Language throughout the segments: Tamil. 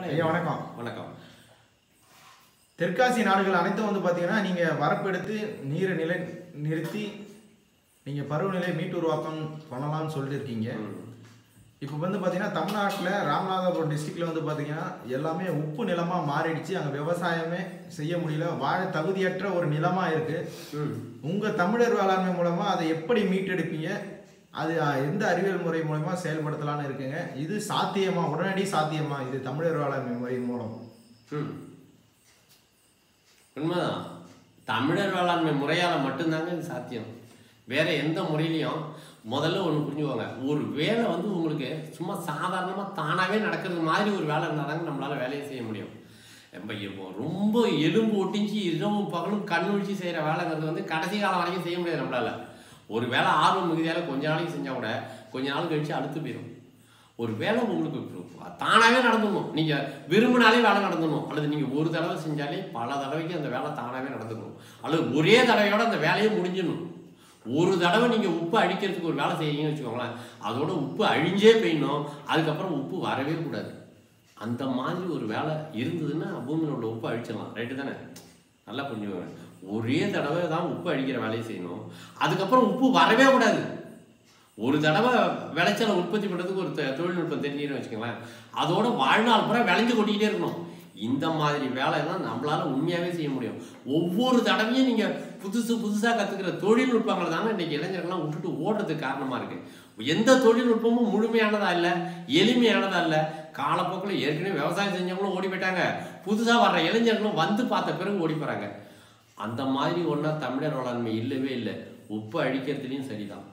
ஐயா வணக்கம் வணக்கம் தெற்காசிய நாடுகள் அனைத்தும் வந்து பார்த்தீங்கன்னா நீங்கள் வரப்பெடுத்து நீரை நிலை நிறுத்தி நீங்கள் பருவநிலை மீட்டுருவாக்கம் பண்ணலாம்னு சொல்லிட்டு இருக்கீங்க இப்போ வந்து பார்த்தீங்கன்னா தமிழ்நாட்டில் ராமநாதபுரம் டிஸ்ட்ரிக்டில் வந்து பார்த்தீங்கன்னா எல்லாமே உப்பு நிலமாக மாறிடுச்சு அங்கே விவசாயமே செய்ய முடியல வாழ தகுதியற்ற ஒரு நிலமாக இருக்குது ம் உங்கள் தமிழர் வேளாண்மை மூலமாக அதை எப்படி மீட்டெடுப்பீங்க அது அஹ், எந்த அறிவியல் முறை மூலமா செயல்படுத்தலாம்னு இருக்குங்க இது சாத்தியமா உடனடி சாத்தியமா இது தமிழர் வேளாண்மை முறை மூலம் ம் உண்மைதான் தமிழர் வேளாண்மை முறையால் மட்டும்தாங்க இது சாத்தியம் வேற எந்த முறையிலையும் முதல்ல ஒன்று புரிஞ்சுக்கோங்க ஒரு வேலை வந்து உங்களுக்கு சும்மா சாதாரணமாக தானாகவே நடக்கிறது மாதிரி ஒரு வேலை இருந்தால் தாங்க நம்மளால் வேலையை செய்ய முடியும் நம்ம இப்போ ரொம்ப எலும்பு ஒட்டிஞ்சு இரவும் பகலும் கண் விழிச்சு செய்கிற வேலைங்கிறது வந்து கடைசி காலம் வரைக்கும் செய்ய முடியாது நம்மளால ஒரு வேலை ஆர்வம் மிகுதியால் கொஞ்ச நாளைக்கு செஞ்சால் கூட கொஞ்ச நாள் கழிச்சு அழுத்து போயிடும் ஒரு வேலை உங்களுக்கு தானாகவே நடந்துக்கணும் நீங்கள் விரும்பினாலே வேலை நடந்துடணும் அல்லது நீங்கள் ஒரு தடவை செஞ்சாலே பல தடவைக்கு அந்த வேலை தானாகவே நடந்துக்கணும் அல்லது ஒரே தடவையோட அந்த வேலையே முடிஞ்சிடணும் ஒரு தடவை நீங்கள் உப்பு அழிக்கிறதுக்கு ஒரு வேலை செய்யறீங்கன்னு வச்சுக்கோங்களேன் அதோட உப்பு அழிஞ்சே போயிடணும் அதுக்கப்புறம் உப்பு வரவே கூடாது அந்த மாதிரி ஒரு வேலை இருந்ததுன்னா பூமியில் உள்ள உப்பு அழிச்சிடலாம் ரைட்டு தானே நல்லா புரிஞ்சுக்கோங்க ஒரே தடவை தான் உப்பு அழிக்கிற வேலையை செய்யணும் அதுக்கப்புறம் உப்பு வரவே கூடாது ஒரு தடவை விளைச்சலை உற்பத்தி பண்ணுறதுக்கு ஒரு தொ- தொழில்நுட்பம் தெரிஞ்சுன்னு வச்சுக்கோங்களேன் அதோட வாழ்நாள் பூரா விளைஞ்சு கொட்டிக்கிட்டே இருக்கணும் இந்த மாதிரி வேலை தான் நம்மளால உண்மையாகவே செய்ய முடியும் ஒவ்வொரு தடவையும் நீங்கள் புதுசு புதுசாக கற்றுக்கிற தொழில்நுட்பங்களை தானே இன்றைக்கி இளைஞர்கள்லாம் விட்டுட்டு ஓடுறதுக்கு காரணமாக இருக்குது எந்த தொழில்நுட்பமும் முழுமையானதா இல்லை எளிமையானதா இல்லை காலப்போக்கில் ஏற்கனவே விவசாயம் செஞ்சவங்களும் ஓடி போயிட்டாங்க புதுசாக வர்ற இளைஞர்களும் வந்து பார்த்த பிறகு ஓடி போகிறாங்க அந்த மாதிரி ஒன்றா தமிழர் வேளாண்மை இல்லவே இல்லை உப்பு அழிக்கிறதுலையும் சரிதான்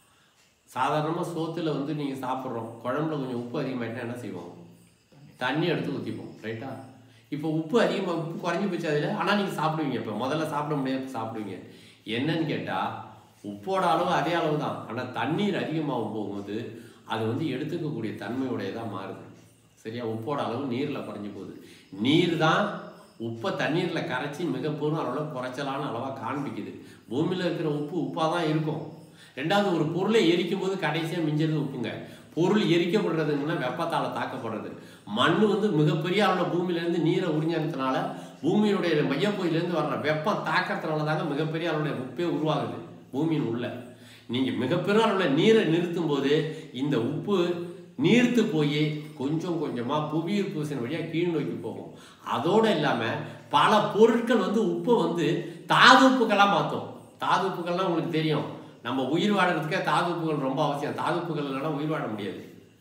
சாதாரணமாக சோத்துல வந்து நீங்கள் சாப்பிட்றோம் குழம்புல கொஞ்சம் உப்பு அதிகமாயிட்டா என்ன செய்வோம் தண்ணி எடுத்து ஊற்றிப்போம் ரைட்டா இப்போ உப்பு அதிகமாக உப்பு குறைஞ்சி போச்சு அதில் ஆனால் நீங்கள் சாப்பிடுவீங்க இப்போ முதல்ல சாப்பிட முடியாது சாப்பிடுவீங்க என்னன்னு கேட்டால் உப்போட அளவு அதே அளவு தான் ஆனால் தண்ணீர் அதிகமாகும் போகும்போது அது வந்து எடுத்துக்கக்கூடிய தன்மையுடையதாக மாறுது சரியா உப்போட அளவு நீரில் குறைஞ்சி போகுது நீர் தான் உப்பை தண்ணீரில் கரைச்சி மிக பெரும் அளவில் குறைச்சலான அளவாக காண்பிக்குது பூமியில் இருக்கிற உப்பு உப்பாக தான் இருக்கும் ரெண்டாவது ஒரு பொருளை எரிக்கும் போது கடைசியாக மிஞ்சறது உப்புங்க பொருள் எரிக்கப்படுறதுங்கன்னா வெப்பத்தால் தாக்கப்படுறது மண் வந்து மிகப்பெரிய அளவில் பூமியிலேருந்து நீரை உறிஞ்சதுனால பூமியினுடைய மையப்பகுதியிலேருந்து வர்ற வெப்பம் தாக்கறதுனால தாங்க மிகப்பெரிய அளவுடைய உப்பே உருவாகுது பூமியின் உள்ள நீங்கள் மிகப்பெரிய அளவில் நீரை நிறுத்தும் போது இந்த உப்பு நீர்த்து போய் கொஞ்சம் கொஞ்சமாக புவியீர்ப்பு விசையின் வழியாக கீழ் நோக்கி போகும் அதோடு இல்லாமல் பல பொருட்கள் வந்து உப்பை வந்து தாது உப்புகளாக மாற்றும் தாது உப்புகள்லாம் உங்களுக்கு தெரியும் நம்ம உயிர் வாழறதுக்கே தாது உப்புகள் ரொம்ப அவசியம் தாது உப்புகள் இல்லைன்னா உயிர் வாழ முடியாது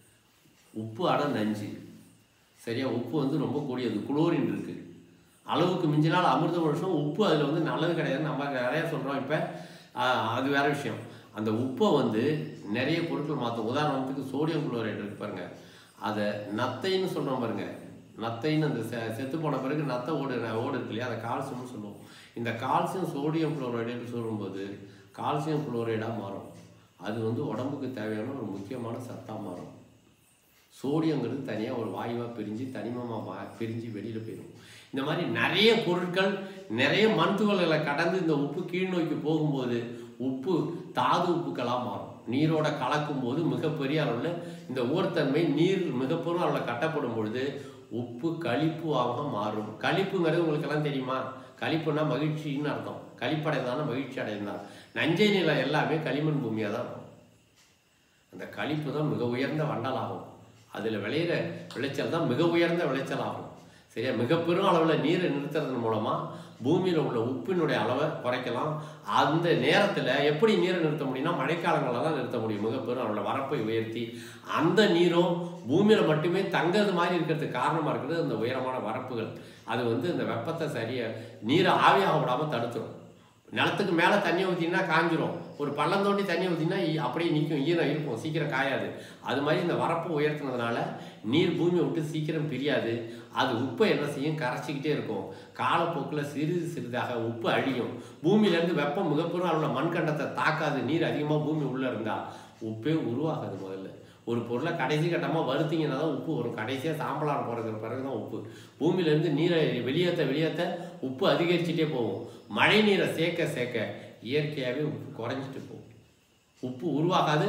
உப்பு அட நஞ்சு சரியா உப்பு வந்து ரொம்ப கூடியது குளோரின் இருக்கு அளவுக்கு மிஞ்சினால் அமிர்த வருஷம் உப்பு அதில் வந்து நல்லது கிடையாது நம்ம நிறைய சொல்கிறோம் இப்போ அது வேற விஷயம் அந்த உப்பை வந்து நிறைய பொருட்கள் மாற்றும் உதாரணத்துக்கு சோடியம் குளோரைடு இருக்கு பாருங்க அதை நத்தைன்னு சொல்கிறோம் பாருங்க நத்தைன்னு அந்த செ செத்து போன பிறகு நத்தை ஓடு ஓடு இருக்கு இல்லையா அதை கால்சியம்னு சொல்லுவோம் இந்த கால்சியம் சோடியம் குளோரைடுன்னு சொல்லும்போது கால்சியம் குளோரைடாக மாறும் அது வந்து உடம்புக்கு தேவையான ஒரு முக்கியமான சத்தாக மாறும் சோடியங்கிறது தனியாக ஒரு வாயுவாக பிரிஞ்சு தனிமமாக மா பிரிஞ்சு வெளியில் போயிடும் இந்த மாதிரி நிறைய பொருட்கள் நிறைய மண் துகள்களை கடந்து இந்த உப்பு கீழ் நோக்கி போகும்போது உப்பு தாது உப்புக்களாக மாறும் நீரோட கலக்கும் போது மிகப்பெரிய அளவில் இந்த ஊர்த்தன்மை நீர் மிகப்பெரும் அளவில் கட்டப்படும் பொழுது உப்பு களிப்புவாக மாறும் களிப்புங்கிறது உங்களுக்கு எல்லாம் தெரியுமா களிப்புனா மகிழ்ச்சின்னு அர்த்தம் களிப்படைந்தான மகிழ்ச்சி அடைந்தான் நஞ்சை நிலம் எல்லாமே களிமண் பூமியாக தான் இருக்கும் அந்த களிப்பு தான் மிக உயர்ந்த வண்டலாகும் அதில் விளையிற விளைச்சல் தான் மிக உயர்ந்த விளைச்சல் ஆகும் சரியா மிக பெரும் அளவில் நீரை நிறுத்துறதன் மூலமாக பூமியில் உள்ள உப்பினுடைய அளவை குறைக்கலாம் அந்த நேரத்தில் எப்படி நீரை நிறுத்த முடியும்னா மழைக்காலங்களில் தான் நிறுத்த முடியும் மிக பெரும் அளவில் வரப்பை உயர்த்தி அந்த நீரும் பூமியில் மட்டுமே தங்கிறது மாதிரி இருக்கிறதுக்கு காரணமாக இருக்கிறது அந்த உயரமான வரப்புகள் அது வந்து இந்த வெப்பத்தை சரியாக நீரை ஆவியாக விடாமல் தடுத்துரும் நிலத்துக்கு மேலே தண்ணி ஊற்றினா காஞ்சிரும் ஒரு பள்ளம் தோண்டி தண்ணி ஊற்றினா அப்படியே நிற்கும் ஈரம் இருக்கும் சீக்கிரம் காயாது அது மாதிரி இந்த வரப்பு உயர்த்தினதுனால நீர் பூமியை விட்டு சீக்கிரம் பிரியாது அது உப்பை என்ன செய்யும் கரைச்சிக்கிட்டே இருக்கும் காலப்போக்கில் சிறிது சிறிதாக உப்பு அழியும் பூமியிலேருந்து வெப்பம் மிகப்பெரும் அளவில் மண்கண்டத்தை தாக்காது நீர் அதிகமாக பூமி உள்ளே இருந்தால் உப்பே உருவாகாது முதல்ல ஒரு பொருளை கடைசி கட்டமாக வறுத்தீங்கன்னா தான் உப்பு வரும் கடைசியாக சாம்பலான போகிறதுக்கு பிறகு தான் உப்பு பூமியிலேருந்து நீரை வெளியேற்ற வெளியேற்ற உப்பு அதிகரிச்சுட்டே போகும் மழை நீரை சேர்க்க சேர்க்க இயற்கையாகவே உப்பு குறைஞ்சிட்டு போகும் உப்பு உருவாகாது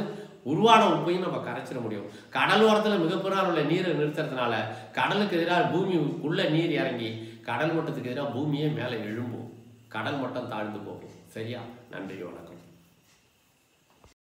உருவான உப்பையும் நம்ம கரைச்சிட முடியும் கடல் ஓரத்தில் மிகப்பெரிய உள்ள நீரை நிறுத்துறதுனால கடலுக்கு எதிராக பூமி உள்ள நீர் இறங்கி கடல் மட்டத்துக்கு எதிராக பூமியே மேலே எழும்பும் கடல் மட்டம் தாழ்ந்து போகும் சரியா நன்றி வணக்கம்